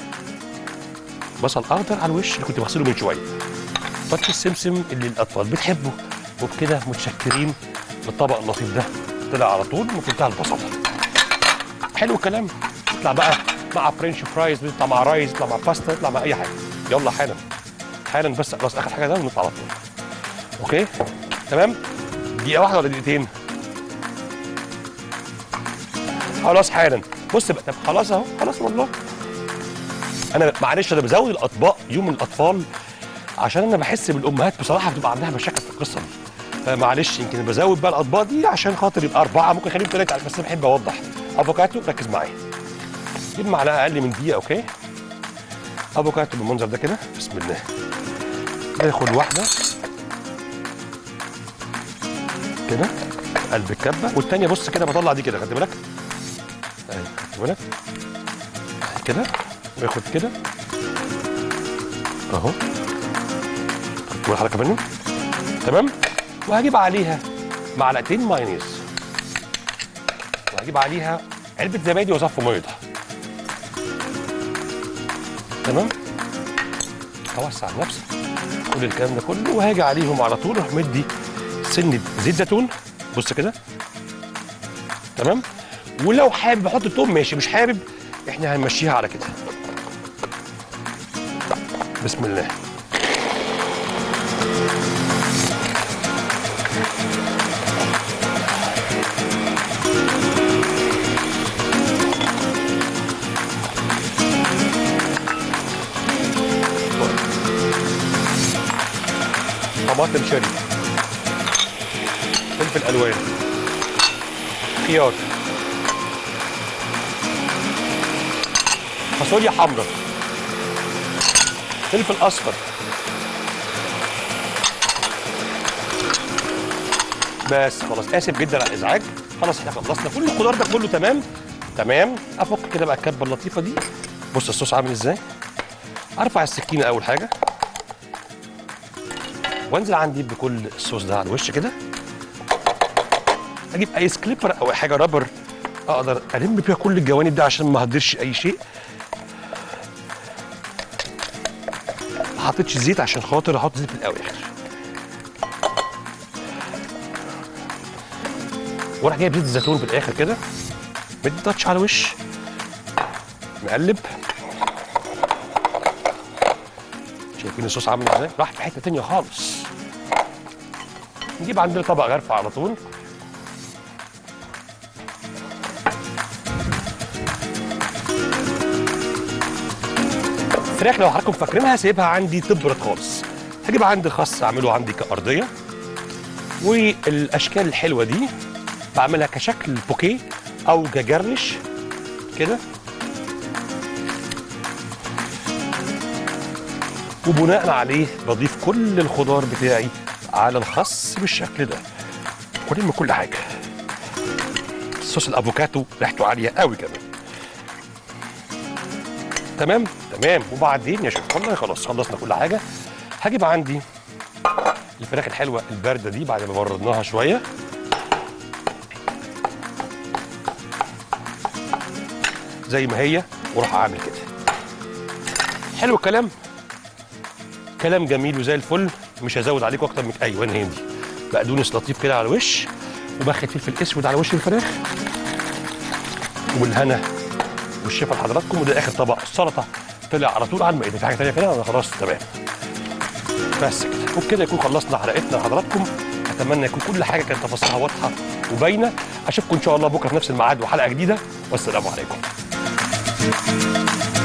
بصل اخضر على الوش اللي كنت بغسله من شويه فتح السمسم اللي الاطفال بتحبه وبكده متشكرين بالطبق اللطيف ده طلع على طول وكنتها البصل حلو الكلام يطلع بقى مع فرنش فرايز يطلع مع رايز يطلع مع باستا يطلع مع اي حاجه يلا حالا حالا بس خلاص اخر حاجه ده ونطلع على طول اوكي تمام دقيقه واحده ولا دقيقتين خلاص حالا بص بقى طب خلاص اهو خلاص والله انا معلش انا بزود الاطباق يوم الاطفال عشان انا بحس بالامهات بصراحه بتبقى عندها مشاكل في القصه دي فمعلش يمكن بزود بقى الاطباق دي عشان خاطر يبقى اربعه ممكن اخليهم ثلاثه بس انا بحب اوضح افوكاتو ركز معايا جيب معلقه اقل من دقيقه اوكي افوكاتو بالمنظر ده كده بسم الله باخد واحده كده قلب الكبه والتانيه بص كده بطلع دي كده خدت بالك اهي خدت بالك أهي كده باخد كده اهو خدت بالك حركه مني تمام وهجيب عليها معلقتين مايونيز وهجيب عليها علبه زبادي واصفي ميه تمام اوسع نفسي كل الكلام ده كله وهاجي عليهم على طول اروح مدي سنه زيت زيتون بص كده تمام ولو حابب احط توم ماشي مش حابب احنا هنمشيها على كده بسم الله طماطم شيري فلفل الوان خيار فاصوليا حمراء فلفل اصفر بس خلاص اسف جدا على الازعاج خلاص احنا خلصنا كل الخضار ده كله تمام تمام افك كده بقى الكبه اللطيفه دي بص الصوص عامل ازاي ارفع السكينه اول حاجه وانزل عندي بكل الصوص ده على الوش كده اجيب ايس كليبر او أي حاجه رابر اقدر الم بيها كل الجوانب دي عشان ما اهدرش اي شيء ما حطيتش زيت عشان خاطر احط زيت في الاواخر واروح جايب زيت الزيتون في الاخر كده مدي تاتش على الوش مقلب شايفين الصوص عامل ازاي راح في حته تانية خالص نجيب عندنا طبق غرفه على طول الفراخ لو حضراتكم فاكرينها سايبها عندي تبرد خالص هجيب عندي الخس اعمله عندي كارضيه والاشكال الحلوه دي بعملها كشكل بوكيه او كجرنش كده وبناء عليه بضيف كل الخضار بتاعي على الخس بالشكل ده ولم كل حاجه صوص الافوكاتو ريحته عاليه قوي كمان تمام تمام وبعدين يا شيخ والله خلاص خلصنا كل حاجه هجيب عندي الفراخ الحلوه البارده دي بعد ما بردناها شويه زي ما هي واروح اعمل كده حلو الكلام كلام جميل وزي الفل مش هزود عليكم اكتر من ايوه هندي بقدونس لطيف كده على الوش وباخد فلفل اسود على وش الفراخ والهنا والشفا لحضراتكم وده اخر طبق السلطه طلع على طول على المائده في حاجه ثانيه كده ولا خلاص تمام بس كده وبكده يكون خلصنا حلقتنا لحضراتكم اتمنى يكون كل حاجه كانت تفاصيلها واضحه وباينه اشوفكم ان شاء الله بكره في نفس الميعاد وحلقه جديده والسلام عليكم